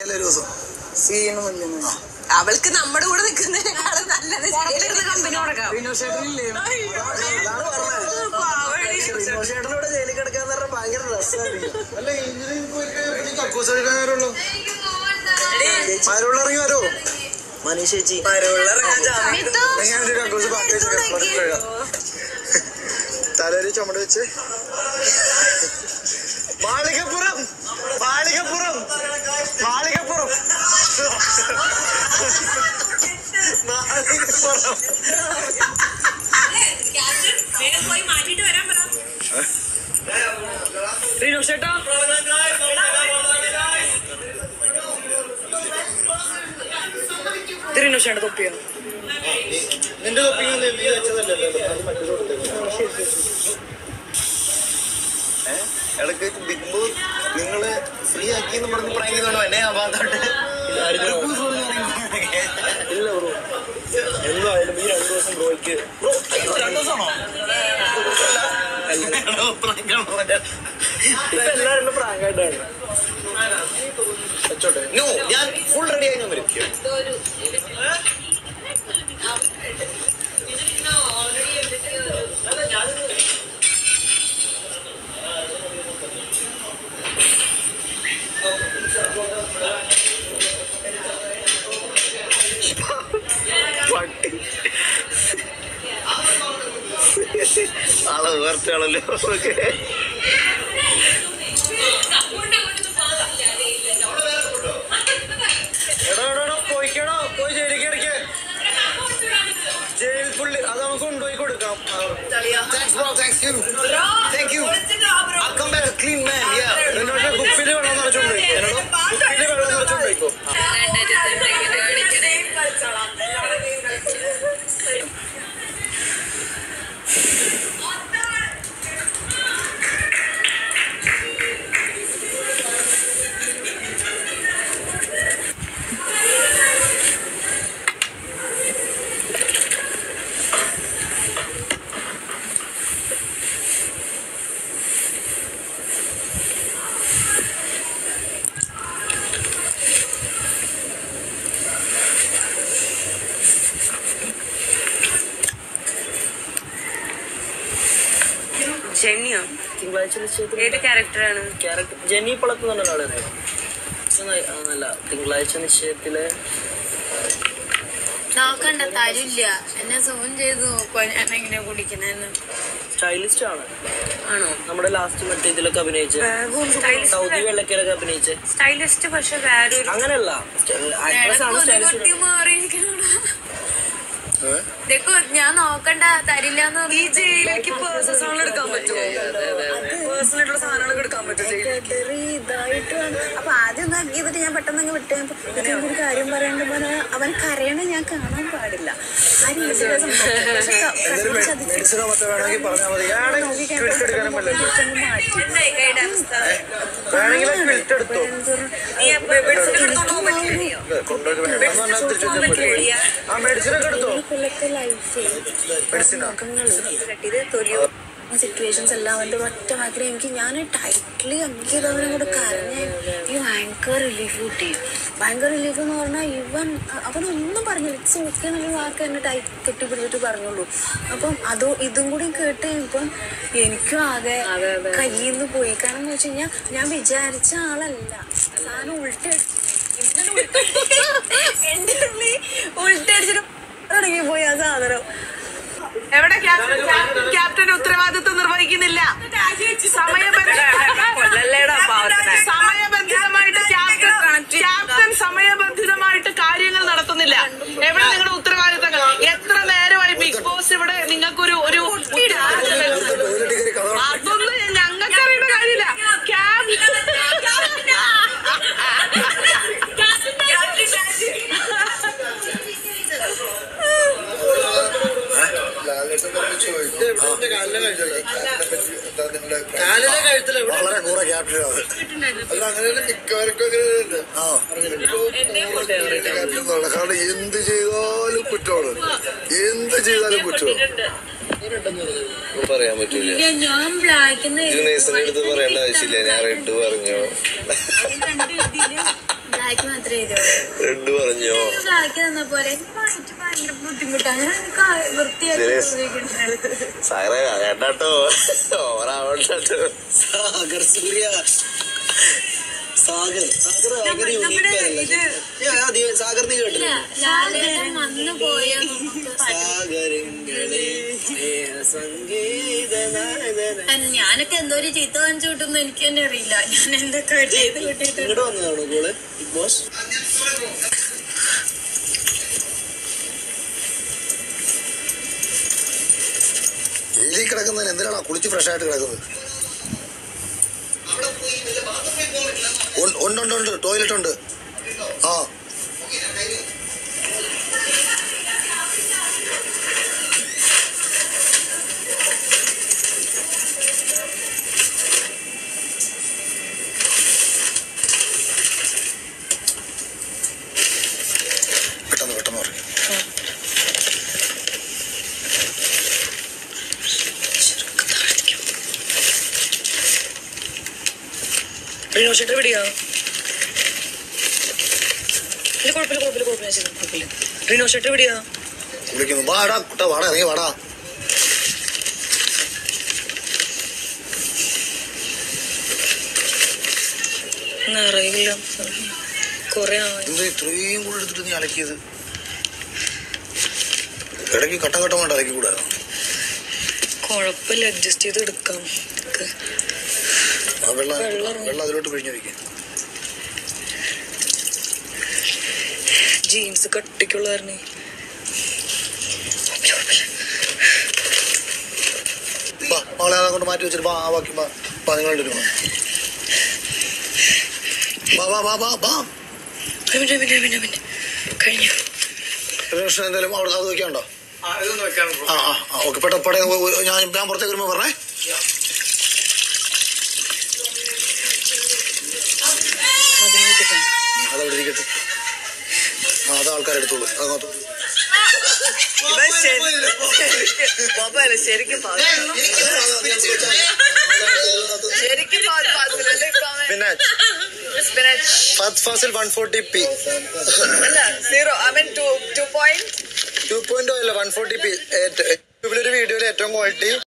ഒരു ദിവസം സീനൊന്നുമില്ലെന്ന് അവൾക്ക് നമ്മുടെ കൂടെ നിൽക്കുന്നതിനേക്കാളും നല്ലത് ചേട്ടന് കമ്പനി കൊടുക്കാം വിനോഷേട്ടനില്ലേ അതാണ് പറഞ്ഞത് വിനോഷേട്ടനോട് ജയിലിൽ കിടക്കാന്ന് പറഞ്ഞാൽ ഭയങ്കര രസമായിരിക്കും അല്ല എഞ്ചിനീയറിംഗ് പോയി കക്കൂസ് എടുക്കാൻ ആരുള്ളൂ മരുള്ള ഇറങ്ങി വരോ മനീഷ് ചേച്ചി എങ്ങനെയുണ്ട് കക്കൂസ് പാക്കേജ് തലയിൽ ചുമട് വെച്ച് മാളികപ്പുറം മാളികപ്പുറം മാളികപ്പുറം മാളികപ്പുറം വിനോഷേട്ടാ ഇത് വിനോഷേട്ട തൊപ്പിയോ നിന്റെ തൊപ്പി നീ വെച്ചതല്ലല്ലോ അത് മറ്റൊരു ഇടയ്ക്ക് ബിഗ് ബോസ് നിങ്ങള് ഫ്രീ ആക്കി എന്ന് പറഞ്ഞ് പ്രാങ്ക് ചെയ്തോണ്ടോ എന്നെ ആവാത്തോട്ട് ഇല്ല ബ്രോ എന്തായാലും ഈ രണ്ടു ദിവസം ബ്രോയ്ക്ക് രണ്ടു ദിവസമാണോ ഇപ്പൊ എല്ലാവരും പ്രാങ്കായിട്ടാണ് വെച്ചോട്ടെ നോ ഞാൻ ഫുൾ റെഡി ആയി ഞാൻ വരും ആള് വേർച്ചാണല്ലോ എടാ എടാ എടാ പോയിക്കടാ പോയി ജയിലിലേക്ക് ഇടയ്ക്ക് ജയിൽ പുള്ളി അത് നമുക്ക് കൊണ്ടുപോയി കൊടുക്കാം Thanks, bro. Thanks you. Thank you. I'll come back a clean man. Yeah. എന്നോട് കുപ്പിയിൽ വെള്ളം നിറച്ചോണ്ട് എന്നോട് കുപ്പിയിൽ വെള്ളം നിറച്ചോണ്ടോ ജെന്നിയോ തിങ്കളാഴ്ച നിശ്ചയത്തിൽ ഏത് ക്യാരക്ടറാണ് ക്യാരക്ടർ ജെന്നി പളത്ത് എന്ന് പറഞ്ഞ ഒരാളെ നല്ല തിങ്കളാഴ്ച നിശ്ചയത്തിലെ നോക്കണ്ട തരില്ല എന്നെ സോൺ ചെയ്ത് നോക്കുവാ ഞാൻ എങ്ങനെ കുടിക്കണെന്ന് സ്റ്റൈലിസ്റ്റ് ആണ് ആണോ നമ്മുടെ ലാസ്റ്റ് മറ്റേ ഇതിലൊക്കെ അഭിനയിച്ച സൗദി വെള്ളക്കരൊക്കെ അഭിനയിച്ച സ്റ്റൈലിസ്റ്റ് പക്ഷെ വേറൊരു അങ്ങനെയല്ല ആക്ട്രസ് ആണ് സ്റ്റൈലിസ്റ്റ് കുട്ടി മാറിയിരിക്കണോടാ ഇതൊക്കെ ഞാൻ നോക്കണ്ട തരില്ല എന്ന് ഈ ജയിലിലേക്ക് പേഴ്സണൽ സാധനങ്ങൾ എടുക്കാൻ പറ്റുമോ പേഴ്സണൽ ആയിട്ടുള്ള സാധനങ്ങൾ എടുക്കാൻ പറ്റുമോ ജയിലിലേക്ക് ഇതായിട്ട് വേണം അപ്പൊ ആദ്യം ഒന്ന് ചെയ്തിട്ട് ഞാൻ പെട്ടെന്ന് അങ്ങ് വിട്ടു ഇതൊക്കെ ഒരു കാര്യം പറയേണ്ട പോലെ അവൻ കരയണ ഞാൻ കാണാൻ പാടില്ല ആ രീതിയിലുള്ള സംഭവം. പക്ഷെ ക- കണ്ണു ചതിച്ച് മെഡിസിനോ മറ്റോ വേണമെങ്കിൽ പറഞ്ഞാൽ മതി വേണമെങ്കിൽ നോക്കി ക്വിൽറ്റ് എടുക്കാനും പറ്റില്ല കഴിഞ്ഞപ്പോൾ മാറ്റി വേണമെങ്കിൽ ക്വിൽറ്റ് എടുത്തോ കൊണ്ടുപോയി വേണം എന്ന് പറഞ്ഞാൽ തിരിച്ചു വെച്ചാൽ മതി. ആ മെഡിസിനൊക്കെ എടുത്തോ കൊല്ലത്തെ ലൈഫ് മെഡിസിനാ സിറ്റുവേഷൻസ് എല്ലാം അവന്റെ ഒറ്റ മാത്രമേ എനിക്ക് ഞാൻ ടൈറ്റ്ലി അങ്കിതവനും കൂടെ കരഞ്ഞ് ഈ ഭയങ്കര റിലീഫ് കിട്ടി ഭയങ്കര റിലീഫ് എന്ന് പറഞ്ഞാൽ ഇവൻ അവനൊന്നും പറഞ്ഞില്ല ഇറ്റ്സ് ഓക്കെ എന്നുള്ള വാക്ക് എന്നെ ടൈറ്റ് കെട്ടിപ്പിടിച്ചിട്ട് പറഞ്ഞുള്ളൂ അപ്പം അതോ ഇതും കൂടി കേട്ട് ഇപ്പം എനിക്കും ആകെ കയ്യിൽ നിന്ന് പോയി കാരണം എന്ന് വെച്ച് കഴിഞ്ഞാൽ ഞാൻ വിചാരിച്ച ആളല്ല സാധനം ഉൾട്ട ഇന്നലെ ഉൾട്ട എൻ്റെ ഉള്ളിൽ ഉൾട്ടടിച്ചിട്ട് തുടങ്ങി പോയി ആ സാധനം എവിടെ ക്യാപ്റ്റൻ ക്യാപ്റ്റൻ ഉത്തരവാദിത്വം നിർവഹിക്കുന്നില്ല കൊല്ലല്ലേടാ പാവത്തിനെ സമയബന്ധിതമായിട്ട് ക്യാപ്റ്റൻ ക്യാപ്റ്റൻ സമയബന്ധിതമായിട്ട് കാര്യങ്ങൾ നടത്തുന്നില്ല എവിടെ നിങ്ങളുടെ ഉത്തരവാദിത്തങ്ങൾ എത്ര നേരമായി ബിഗ് ബോസ് ഇവിടെ നിങ്ങൾക്കൊരു ഒരു ഉത്തരവാദിത്തം നൽകുന്നത്? ടോയ്ലറ്റിൽ കയറി കഥ അതൊന്നും ഞങ്ങൾക്ക് അറിയേണ്ട കാര്യമില്ല കാലിലെ കഴുത്തില് എവിടെ? വളരെ കൂടെ ക്യാപ്റ്റനാണ് അല്ല അങ്ങനെയല്ല മിക്കവർക്കും അങ്ങനെ ആ ക്യാപ്റ്റൻ എന്നുള്ള കാരണം എന്ത് ചെയ്താലും കുറ്റമാണ് എന്ത് ചെയ്താലും കുറ്റമാണ് പറയാൻ പറ്റൂല ഞാൻ ബ്ലാക്കിന്ന് ഇത് നേഴ്സിന്റെ അടുത്ത് പറയേണ്ട ആവശ്യമില്ല ഞാൻ റെഡ് പറഞ്ഞു ബ്ലാക്ക് മാത്രമേ ചെയ്തോളൂ റെഡ് പറഞ്ഞോ ബ്ലാക്ക് തന്ന പോലെ എനിക്ക് വാങ്ങിച്ച് ഭയങ്കര ബുദ്ധിമുട്ടാണ് ഞാൻ എനിക്ക് വൃത്തിയാക്കി Serious? ഉപയോഗിക്കുന്നത് സാറേ വേണ്ടാട്ടോ ഓവറാവണ്ടോ സാഗർ സൂര്യ സാഗർ സാഗർ ഭയങ്കര നമ്മുടെ യൂണിക് ഇത് പേരല്ലേ സാഗർ നീ ഇല്ല കേട്ടില്ല ലാലേട്ടൻ വന്നു പോയ നമുക്ക് പാട്ട് സാഗരങ്ങളെ സംഗീത അല്ല, ഞാനൊക്കെ എന്തോ ഒരു ചീത്ത വാങ്ങിച്ചു കിട്ടുന്നു എനിക്ക് തന്നെ അറിയില്ല ഞാൻ എന്തൊക്കെ ചെയ്ത് കിട്ടിയിട്ട് ഇങ്ങോട്ട് വന്നതാണോ കോള് ബിഗ് ബോസ് വെയിലിൽ കിടക്കുന്നതിന് എന്തിനാണ് കുളിച്ച് ഫ്രഷ് ആയിട്ട് കിടക്കുന്നത് ഉൺ- ഉണ്ട് ഉണ്ട് ഉണ്ട് ടോയ്ലറ്റ് ഉണ്ട് ആ പെട്ടെന്ന് പെട്ടെന്ന് പറയും റിനോഷേട്ട് എവിടെയാ ഇല്ല കുഴപ്പമില്ല കുഴപ്പമില്ല കുഴപ്പമില്ല ശരി കുഴപ്പമില്ല റിനോഷേട്ട് എവിടെയാ വിളിക്കുന്നു വാടാ കുട്ട വാടാ ഇറങ്ങി വാടാ അറിയില്ല കൊറേ ആയി എന്താ ഇത്രയും കൂടെ എടുത്തിട്ട് നീ അലക്കിയത് ഇടയ്ക്ക് ഘട്ടം ഘട്ടമായിട്ട് അലക്കി കൂടായിരുന്നു കുഴപ്പമില്ല അഡ്ജസ്റ്റ് ചെയ്ത് എടുക്കാം ഒക്കെ. ആ വെള്ളം വെള്ളം. വെള്ളം അതിലോട്ട് പിഴിഞ്ഞു വയ്ക്കുക ജീൻസ് കട്ടിക്കുള്ളായിരുന്നേ വാ അവളെ അതങ്ങോട്ട് മാറ്റി വെച്ചിട്ട് വാ ആ ബാക്കി വാ വാ നിങ്ങളുടെ ഒരു വാ വാ വാ വാ വാ പിന്നെ പിന്നെ പിന്നെ പിന്നെ കഴിഞ്ഞു പ്രശ്നം എന്തായാലും അവിടെ അത് വെക്കാണ്ടോ ആ ഇതൊന്ന് വെക്കാൻ ആ ആ ആ ഓക്കെ പെട്ടെന്ന് പെട്ടെന്ന് ഞാൻ ഞാൻ പുറത്തേക്ക് വരുമ്പോൾ പറഞ്ഞേ അതിനെ കിട്ടാൻ ഉം, അതവിടെ ഇരിക്കട്ടെ ആ അത് ആൾക്കാരെടുത്തോളൂ അതങ്ങോട്ട് ഇവൻ ശരി- ബോബല്ലേ, ശരിക്കും പാ- ശരിക്കും പാ- പാത്തിലല്ലേ ഇപ്പൊ അവൻ? പിന്നെ Spinach. First Fazil one forty P അല്ല സീറോ അവൻ two two point two point അല്ല വൺ ഫോർട്ടി പി യൂട്യൂബിലൊരു വീഡിയോയിൽ ഏറ്റവും ക്വാളിറ്റി